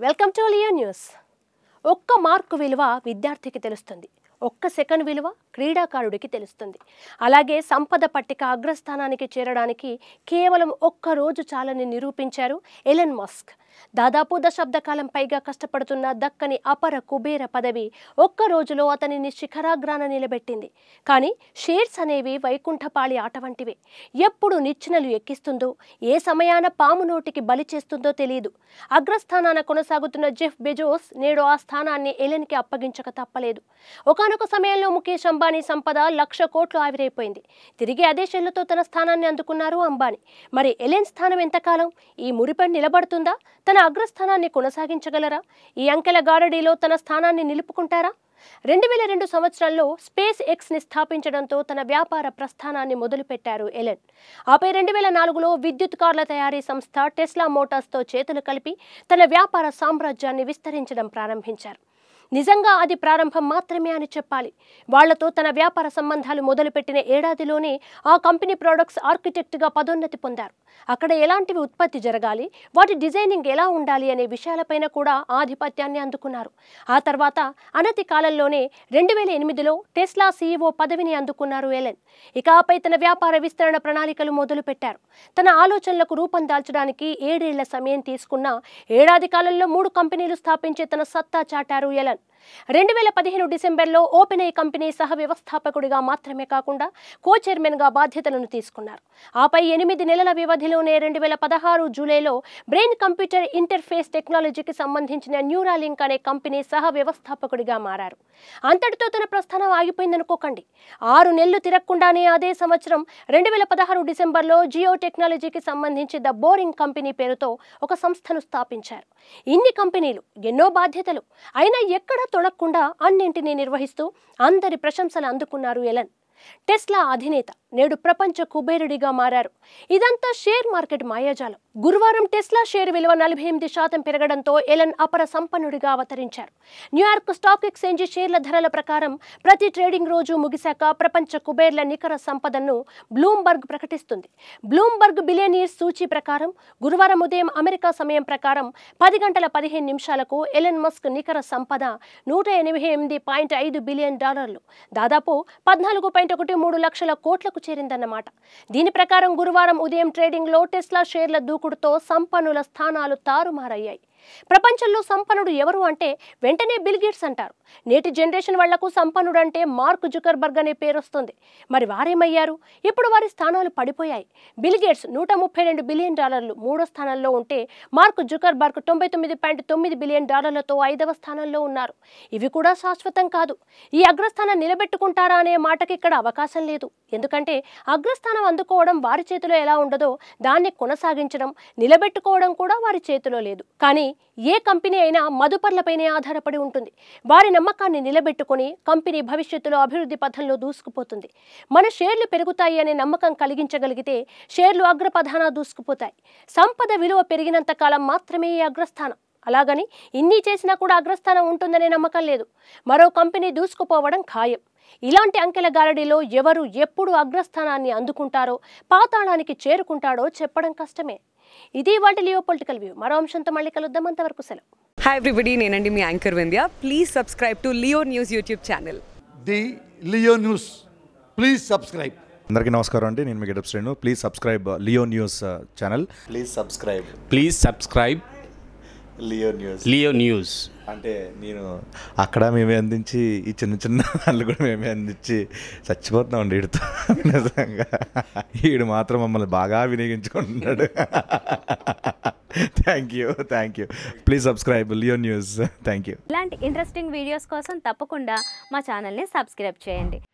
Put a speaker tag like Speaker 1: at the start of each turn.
Speaker 1: welcome to Leo news ఒక్క mark విలువ విద్యార్థికి తెలుస్తుంది ఒక్క సెకండ్ విలువ క్రీడాకారుడికి తెలుస్తుంది అలాగే సంపద పట్టిక అగ్రస్థానానికి చేరడానికి కేవలం ఒక్క రోజు చాలని నిరూపించారు ఎలెన్ మస్క్ దాదాపు దశాబ్ద కాలం పైగా కష్టపడుతున్న దక్కని అపర కుబేర పదవి ఒక్క రోజులో అతనిని శిఖరాగ్రాన నిలబెట్టింది కానీ షేర్స్ అనేవి వైకుంఠపాళి ఆట వంటివే ఎప్పుడు నిచ్చెనలు ఎక్కిస్తుందో ఏ సమయాన పాము నోటికి బలి చేస్తుందో తెలియదు అగ్రస్థానాన కొనసాగుతున్న జెఫ్ బెజోస్ నేడు ఆ స్థానాన్ని ఎలెన్కి అప్పగించక తప్పలేదు ఒకానొక సమయంలో ముఖేష్ అంబానీ సంపద లక్ష కోట్లు ఆవిరైపోయింది తిరిగి అదే షెల్లుతో తన స్థానాన్ని అందుకున్నారు అంబానీ మరి ఎలెన్ స్థానం ఎంతకాలం ఈ మురిపై నిలబడుతుందా తన అగ్రస్థానాన్ని కొనసాగించగలరా ఈ అంకెల గారడీలో తన స్థానాన్ని నిలుపుకుంటారా రెండు వేల రెండు సంవత్సరంలో స్పేస్ ఎక్స్ని స్థాపించడంతో తన వ్యాపార ప్రస్థానాన్ని మొదలుపెట్టారు ఎలెన్ ఆపై రెండు వేల నాలుగులో విద్యుత్ కార్ల తయారీ సంస్థ టెస్లా మోటార్స్తో చేతులు కలిపి తన వ్యాపార సామ్రాజ్యాన్ని విస్తరించడం ప్రారంభించారు నిజంగా అది ప్రారంభం మాత్రమే అని చెప్పాలి వాళ్లతో తన వ్యాపార సంబంధాలు మొదలుపెట్టిన ఏడాదిలోనే ఆ కంపెనీ ప్రొడక్ట్స్ ఆర్కిటెక్ట్గా పదోన్నతి పొందారు అక్కడ ఎలాంటివి ఉత్పత్తి జరగాలి వాటి డిజైనింగ్ ఎలా ఉండాలి అనే విషయాలపైన కూడా ఆధిపత్యాన్ని అందుకున్నారు ఆ తర్వాత అనతి కాలంలోనే రెండు వేల ఎనిమిదిలో టెస్లా సీఈఓ పదవిని అందుకున్నారు ఎలెన్ ఇక ఆపై తన వ్యాపార విస్తరణ ప్రణాళికలు మొదలుపెట్టారు తన ఆలోచనలకు రూపం దాల్చడానికి ఏడేళ్ల సమయం తీసుకున్న ఏడాది కాలంలో మూడు కంపెనీలు స్థాపించే తన సత్తా చాటారు ఎలన్ రెండు వేల పదిహేను డిసెంబర్లో ఓపెన్ ఐ కంపెనీ సహ వ్యవస్థాపకుడిగా మాత్రమే కాకుండా కో చైర్మన్గా బాధ్యతలను తీసుకున్నారు ఆపై ఎనిమిది నెలల వ్యవధిలోనే రెండు వేల పదహారు జూలైలో బ్రెయిన్ కంప్యూటర్ ఇంటర్ఫేస్ టెక్నాలజీకి సంబంధించిన న్యూరాలింక్ అనే కంపెనీ సహ వ్యవస్థాపకుడిగా మారారు అంతటితో తన ప్రస్థానం ఆగిపోయిందనుకోకండి ఆరు నెలలు తిరగకుండానే అదే సంవత్సరం రెండు వేల పదహారు డిసెంబర్లో జియో టెక్నాలజీకి సంబంధించి ద బోరింగ్ కంపెనీ పేరుతో ఒక సంస్థను స్థాపించారు ఇన్ని కంపెనీలు ఎన్నో బాధ్యతలు అయినా ఎక్కడా తొడగకుండా అన్నింటినీ నిర్వహిస్తూ అందరి ప్రశంసలు అందుకున్నారు ఎలన్ టెస్లా అధినేత నేడు ప్రపంచ కుబేరుడిగా మారారు ఇదంతా షేర్ మార్కెట్ మాయాజాలం గురువారం టెస్లా షేర్ విలువ నలభై ఎనిమిది శాతం పెరగడంతో ఎలన్ అపర సంపన్నుడిగా అవతరించారు న్యూయార్క్ స్టాక్ ఎక్స్చేంజ్ షేర్ల ధరల ప్రకారం ప్రతి ట్రేడింగ్ రోజు ముగిశాక ప్రపంచ కుబేర్ల నికర సంపదను బ్లూంబర్గ్ ప్రకటిస్తుంది బ్లూంబర్గ్ బిలియనీర్స్ సూచీ ప్రకారం గురువారం ఉదయం అమెరికా సమయం ప్రకారం పది గంటల పదిహేను నిమిషాలకు ఎలన్ మస్క్ నికర సంపద నూట ఎనభై ఎనిమిది పాయింట్ ఐదు బిలియన్ డాలర్లు దాదాపు పద్నాలుగు పాయింట్ ఒకటి మూడు లక్షల కోట్లకు చేరిందన్నమాట దీని ప్రకారం గురువారం ఉదయం ట్రేడింగ్లో టెస్లా షేర్ల దూకుడుతో సంపన్నుల స్థానాలు తారుమారయ్యాయి ప్రపంచంలో సంపన్నుడు ఎవరు అంటే వెంటనే బిల్ గేట్స్ అంటారు నేటి జనరేషన్ వాళ్లకు సంపన్నుడు అంటే మార్క్ జుకర్బర్గ్ అనే పేరు వస్తుంది మరి వారేమయ్యారు ఇప్పుడు వారి స్థానాలు పడిపోయాయి బిల్ గేట్స్ నూట ముప్పై రెండు బిలియన్ డాలర్లు మూడో స్థానంలో ఉంటే మార్క్ జుకర్బర్గ్ తొంభై తొమ్మిది పాయింట్ తొమ్మిది బిలియన్ డాలర్లతో ఐదవ స్థానంలో ఉన్నారు ఇవి కూడా శాశ్వతం కాదు ఈ అగ్రస్థానం నిలబెట్టుకుంటారా అనే మాటకి ఇక్కడ అవకాశం లేదు ఎందుకంటే అగ్రస్థానం అందుకోవడం వారి చేతిలో ఎలా ఉండదో దాన్ని కొనసాగించడం నిలబెట్టుకోవడం కూడా వారి చేతిలో లేదు కానీ ఏ కంపెనీ అయినా మదుపర్లపైనే ఆధారపడి ఉంటుంది వారి నమ్మకాన్ని నిలబెట్టుకొని కంపెనీ భవిష్యత్తులో అభివృద్ధి పథంలో దూసుకుపోతుంది మన షేర్లు పెరుగుతాయి అనే నమ్మకం కలిగించగలిగితే షేర్లు అగ్రపథాన దూసుకుపోతాయి సంపద విలువ పెరిగినంత కాలం మాత్రమే ఈ అగ్రస్థానం అలాగని ఇన్ని చేసినా కూడా అగ్రస్థానం ఉంటుందనే నమ్మకం లేదు మరో కంపెనీ దూసుకుపోవడం ఖాయం ఇలాంటి అంకెల గారడీలో ఎవరు ఎప్పుడు అగ్రస్థానాన్ని అందుకుంటారో పాతాళానికి చేరుకుంటాడో చెప్పడం కష్టమే ఇది వాటి లియో పొలిటికల్ వ్యూ మరో అంశంతో మళ్ళీ కలుద్దాం అంతవరకు సెలవు
Speaker 2: హాయ్ ఎవ్రీబడి నేనండి మీ anchor Vindhya please subscribe to Leo news YouTube channel
Speaker 3: the Leo news please subscribe
Speaker 4: అందరికీ నమస్కారం అండి నేను మీ getup Srinu please subscribe Leo news channel
Speaker 5: please subscribe
Speaker 6: please subscribe
Speaker 5: Leo news
Speaker 6: Leo news
Speaker 4: అంటే నేను అక్కడ మేమే అందించి ఈ చిన్న చిన్న దాంట్లో కూడా మేమే అందించి చచ్చిపోతున్నాం అండి వీడితో నిజంగా వీడు మాత్రం మమ్మల్ని బాగా వినియోగించుకుంటున్నాడు thank you thank you please subscribe Leo news thank you
Speaker 7: ఇలాంటి ఇంట్రెస్టింగ్ వీడియోస్ కోసం తప్పకుండా మా ఛానల్ని సబ్స్క్రైబ్ చేయండి